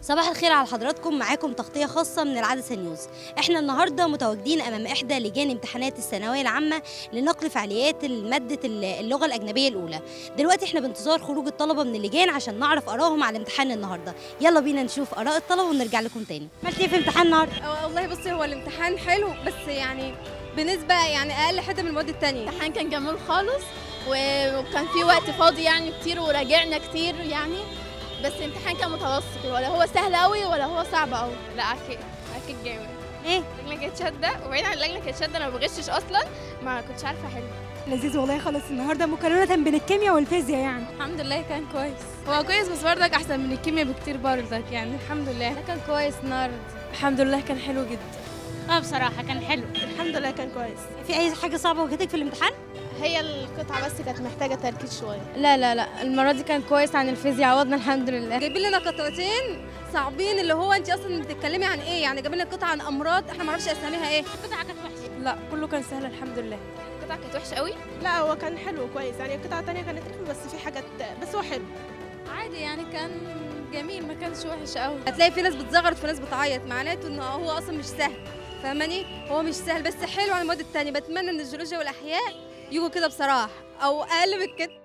صباح الخير على حضراتكم معاكم تغطية خاصة من العدسة نيوز احنا النهاردة متواجدين أمام إحدى لجان امتحانات الثانوية العامة لنقل فعاليات مادة اللغة الأجنبية الأولى دلوقتي احنا بانتظار خروج الطلبة من اللجان عشان نعرف آرائهم على امتحان النهاردة يلا بينا نشوف آراء الطلبة ونرجع لكم تاني عملت ايه في امتحان النهاردة؟ أه والله بصي هو الامتحان حلو بس يعني بنسبة يعني أقل حتة من المواد التانية الامتحان كان جميل خالص و- وكان في وقت فاضي يعني كتير وراجعنا كتير يعني بس الامتحان كان متوسط ولا هو سهل قوي ولا هو صعب قوي لا اكيد اكيد جامد ايه؟ اللجنه كانت شاده وبعيد عن اللجنه كانت شاده انا ما بغشش اصلا ما كنتش عارفه احل لذيذ والله خالص النهارده مقارنه بين الكيمياء والفيزياء يعني الحمد لله كان كويس هو كويس بس برضك احسن من الكيمياء بكتير برضك يعني الحمد لله كان كويس النهاردة الحمد لله كان حلو جدا اه بصراحة كان حلو الحمد لله كان كويس في أي حاجة صعبة واجهتك في الامتحان؟ هي القطعة بس كانت محتاجة تركيز شوية لا لا لا المرة دي كان كويس عن الفيزياء عوضنا الحمد لله جايبين لنا قطعتين صعبين اللي هو انت اصلا بتتكلمي عن ايه يعني جايبين لنا قطعة عن امراض احنا ما نعرفش اساميها ايه القطعه كانت وحشه لا كله كان سهل الحمد لله القطعه كانت وحشه قوي لا هو كان حلو كويس يعني القطعة التانية كانت رخمة بس في حاجات بس هو حلو عادي يعني كان جميل ما كانش وحش قوي هتلاقي في ناس بتزغرط وفي ناس بتعيط معناته ان هو اصلا مش سهل فاهماني هو مش سهل بس حلو عن المواد التانية بتمنى ان الجيولوجيا والاحياء يجوا كده بصراحة او اقل من كده